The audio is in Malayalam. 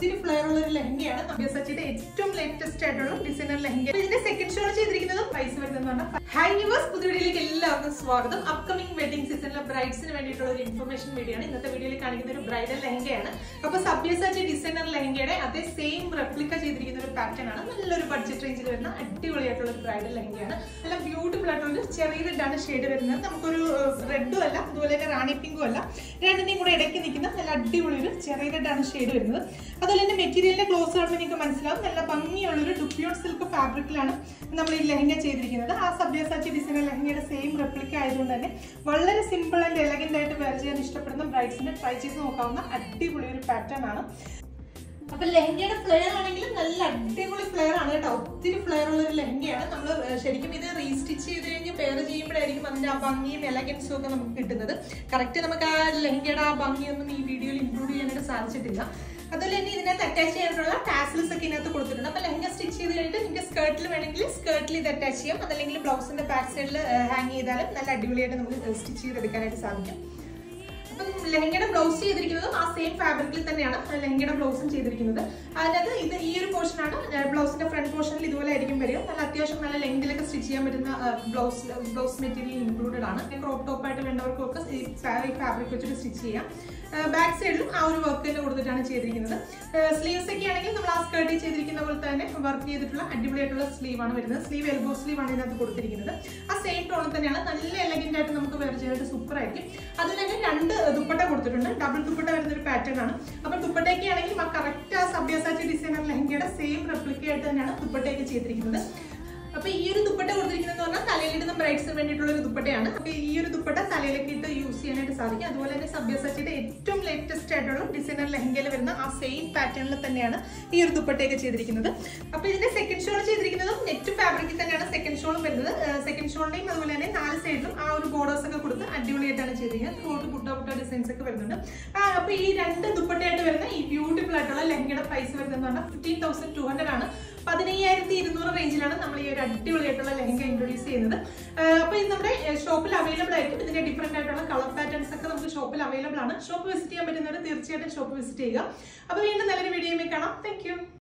ഒത്തിരി ഫ്ലെയർ ഉള്ള ഒരു ലെഹങ്കയാണ് നബ്യസച്ചിയുടെ ഏറ്റവും ലേറ്റസ്റ്റ് ആയിട്ടുള്ള ഡിസൈനർ ലെഹങ്ക അപ്പൊ ഇതിന്റെ സെക്കൻഡ് ഷോ ചെയ്തിരിക്കുന്നത് പ്രൈസ് വരുന്നത് പറഞ്ഞാൽ ഹൈ ന്യൂസ് പുതിയ വീഡിയോയിലേക്ക് എല്ലാവർക്കും സ്വാഗതം അപ്കമിംഗ് വെഡിങ് സീസണിലെ ബ്രൈഡ്സിന് വേണ്ടിയിട്ടുള്ള ഒരു ഇൻഫർമേഷൻ വീഡിയോ ആണ് ഇന്നത്തെ വീഡിയോയിൽ കാണിക്കുന്ന ഒരു ബ്രൈഡൽ ലെഹങ്കയാണ് അപ്പൊ സബ്യസച്ചി ഡിസൈനർ ലെഹങ്കയുടെ അതേ സെയിം റെപ്ലിക്ക ചെയ്തിരിക്കുന്ന ഒരു പാറ്റേൺ ആണ് നല്ലൊരു ബഡ്ജറ്റ് റേഞ്ചിൽ വരുന്ന അടിപൊളിയായിട്ടുള്ള ഒരു ബ്രൈഡൽ ലെഹങ്കയാണ് നല്ല ബ്യൂട്ടിഫുൾ ആയിട്ടുള്ള ഒരു ചെറിയ റെഡാണ് ഷെയ്ഡ് വരുന്നത് നമുക്കൊരു റെഡും അല്ല അതുപോലെ തന്നെ റാണി പിങ്കും അല്ല രണ്ടിനെയും കൂടെ ഇടയ്ക്ക് നിൽക്കുന്ന നല്ല അടിപൊളി ഒരു ചെറിയ റെഡാണ് ഷെയ്ഡ് വരുന്നത് അതുപോലെ തന്നെ മെറ്റീരിയലിന്റെ ക്ലോസ് കാണുമ്പോൾ നിങ്ങൾക്ക് മനസ്സിലാവും നല്ല ഭംഗിയുള്ള ഒരു ഡുപ്യൂൺ സിൽക്ക് ഫാബ്രിക്കിലാണ് നമ്മൾ ഈ ലെഹങ്ക ചെയ്തിരിക്കുന്നത് ആ സബ്യസാച്ചി ഡിസൈനർ ലെഹങ്കയുടെ സെയിം റെപ്ലിക്ക ആയതുകൊണ്ട് തന്നെ വളരെ സിമ്പിൾ ആൻഡ് എലഗന്റ് ആയിട്ട് വെയർ ചെയ്യാൻ ഇഷ്ടപ്പെടുന്ന ബ്രൈഡ്സിനെ ട്രൈ ചെയ്ത് നോക്കാവുന്ന അടിപൊളി ഒരു പാറ്റേൺ ആണ് അപ്പൊ ലെഹങ്കയുടെ ഫ്ലെയർ ആണെങ്കിൽ നല്ല അടിപൊളി ഫ്ലെയർ ആണ് കേട്ടോ ഒത്തിരി ഫ്ലെയർ ഉള്ള ഒരു ലെഹങ്കയാണ് നമ്മൾ ശരിക്കും ഇത് റീസ്റ്റിച്ച് ചെയ്ത് കഴിഞ്ഞ് പെയർ ചെയ്യുമ്പോഴായിരിക്കും അതിന്റെ ആ ഭംഗിയും എലഗൻസും ഒക്കെ നമുക്ക് കിട്ടുന്നത് കറക്റ്റ് നമുക്ക് ആ ലെഹങ്കയുടെ ആ ഭംഗിയൊന്നും ഈ വീഡിയോയിൽ ഇൻക്ലൂഡ് ചെയ്യാനായിട്ട് സാധിച്ചിട്ടില്ല അതുപോലെ തന്നെ ഇതിനകത്ത് അറ്റാച്ച് ചെയ്യാനുള്ള ടാസിൽസ് ഒക്കെ ഇതിനകത്ത് കൊടുത്തിട്ടുണ്ട് അപ്പൊ ലെഹങ്ക സ്റ്റിച്ച് ചെയ്ത് കഴിഞ്ഞിട്ട് നിങ്ങൾക്ക് സ്കേർട്ടിൽ വേണമെങ്കിൽ സ്കേർട്ടിൽ ഇത് അറ്റാച്ച് ചെയ്യാം അതല്ലെങ്കിൽ ബ്ലൗസിന്റെ ബാക്ക് സൈഡിൽ ഹാങ് ചെയ്താലും നല്ല അടിപൊളിയായിട്ട് നമുക്ക് സ്റ്റിച്ച് ചെയ്തെടുക്കാനായിട്ട് സാധിക്കും അപ്പം ലെഹങ്കയുടെ ബ്ലൗസ് ചെയ്തിരിക്കുന്നതും ആ സെയിം ഫാബ്രിക്കിൽ തന്നെയാണ് ലെഹങ്കയുടെ ബ്ലൗസും ചെയ്തിരിക്കുന്നത് അതിനകത്ത് ഇത് ഈ ഒരു പോർഷനാണ് ബ്ലൗസിന്റെ ഫ്രണ്ട് പോർഷനിൽ ഇതുപോലെ ആയിരിക്കും വരിക നല്ല അത്യാവശ്യം നല്ല ലെങ്കിലൊക്കെ സ്റ്റിച്ച് ചെയ്യാൻ പറ്റുന്ന ബ്ലൗസ് ബ്ലൗസ് മെറ്റീരിയൽ ഇൻക്ലൂഡഡ് ആണ് ക്രോപ്പ് ടോപ്പ് ആയിട്ട് വേണ്ടവർക്കൊക്കെ ഈ ഫാബ്രിക് വെച്ചിട്ട് സ്റ്റിച്ച് ചെയ്യാം ബാക്ക് സൈഡിലും ആ ഒരു വർക്ക് തന്നെ കൊടുത്തിട്ടാണ് ചെയ്തിരിക്കുന്നത് സ്ലീവ്സ് ഒക്കെ ആണെങ്കിൽ നമ്മൾ ആ സ്കേർട്ടിൽ ചെയ്തിരിക്കുന്ന പോലെ തന്നെ വർക്ക് ചെയ്തിട്ടുള്ള അടിപൊളിയായിട്ടുള്ള സ്ലീവ് ആണ് വരുന്നത് സ്ലീവ് എൽബോ സ്ലീവ് ആണ് ഇതിനകത്ത് കൊടുത്തിരിക്കുന്നത് ആ സെയിം ടോണിൽ തന്നെയാണ് നല്ല എലഗന്റ് ആയിട്ട് നമുക്ക് വെയർ ചെയ്യാനായിട്ട് സൂപ്പർ ആയിരിക്കും അതിൽ തന്നെ രണ്ട് ദുപ്പട്ട കൊടുത്തിട്ടുണ്ട് ഡബിൾ ദുപ്പട്ട വരുന്ന ഒരു പാറ്റേൺ ആണ് അപ്പൊ ദുപ്പട്ടയൊക്കെ ആണെങ്കിൽ ആ കറക്റ്റ് ആ സബ്യാസാച്ചി ഡിസൈനർ ലെഹങ്കയുടെ സെയിം റെപ്ലിക്ക ആയിട്ട് തന്നെയാണ് ദുപ്പട്ടയൊക്കെ ചെയ്തിരിക്കുന്നത് അപ്പൊ ഈ ഒരു ദുപ്പട്ട കൊടുത്തിരിക്കുന്നത് പറഞ്ഞാൽ തലയിലിടുന്ന ബ്രൈഡ്സിന് വേണ്ടിയിട്ടുള്ള ഒരു ദുപ്പട്ടയാണ് അപ്പൊ ഈ ഒരു ദുപ്പട്ട തലയിലേക്ക് ഇട്ട് യൂസ് ചെയ്യാനായിട്ട് സാധിക്കും അതുപോലെ തന്നെ സബ്യസച്ചിയുടെ ഏറ്റവും ലേറ്റസ്റ്റ് ആയിട്ടുള്ള ഡിസൈനർ ലെഹങ്കയിൽ വരുന്ന ആ സെയിം പാറ്റേണിൽ തന്നെയാണ് ഈ ഒരു ദുപ്പട്ടയൊക്കെ ചെയ്തിരിക്കുന്നത് അപ്പൊ ഇതിന്റെ സെക്കൻഡ് ഷോൾ ചെയ്തിരിക്കുന്നതും നെറ്റ് ഫാബ്രിക്കിൽ തന്നെയാണ് സെക്കൻഡ് ഷോളും വരുന്നത് സെക്കൻഡ് ഷോളിന്റെയും അതുപോലെ തന്നെ നാല് സൈഡിലും ആ ഒരു ബോർഡേഴ്സ് ഒക്കെ കൊടുത്ത് അടിപൊളിയായിട്ടാണ് ചെയ്തിരിക്കുന്നത് ത്രോട്ട് പുട്ട പുട്ട ഡിസൈൻസ് ഒക്കെ വരുന്നുണ്ട് ആ അപ്പൊ ഈ രണ്ട് ദുപ്പട്ടയായിട്ട് വരുന്ന ഈ ബ്യൂട്ടിഫുൾ ആയിട്ടുള്ള ലെഹങ്കയുടെ പ്രൈസ് വരുന്നത് പറഞ്ഞാൽ ഫിഫ്റ്റീൻ തൗസൻഡ് ടു ഹൺഡ്രഡ് ആണ് പതിനയ്യായിരത്തി ഇരുന്നൂറ് റേഞ്ചിലാണ് നമ്മൾ ഈ ഒരു അടിപൊളിയായിട്ടുള്ള ലെഹങ്ക ഇൻട്രൊഡ്യൂസ് ചെയ്യുന്നത് അപ്പൊ ഇത് നമ്മുടെ ഷോപ്പിൽ അവൈലബിൾ ആയിരിക്കും ഇതിന്റെ ഡിഫറെന്റ് ആയിട്ടുള്ള കളർ പാറ്റേൺസ് ഒക്കെ നമുക്ക് ഷോപ്പിൽ അവൈലബിൾ ആണ് ഷോപ്പ് വിസിറ്റ് ചെയ്യാൻ പറ്റുന്നവർ തീർച്ചയായിട്ടും ഷോപ്പ് വിസിറ്റ് ചെയ്യുക അപ്പൊ വീണ്ടും നല്ലൊരു വീഡിയോയിൽ കാണാം താങ്ക്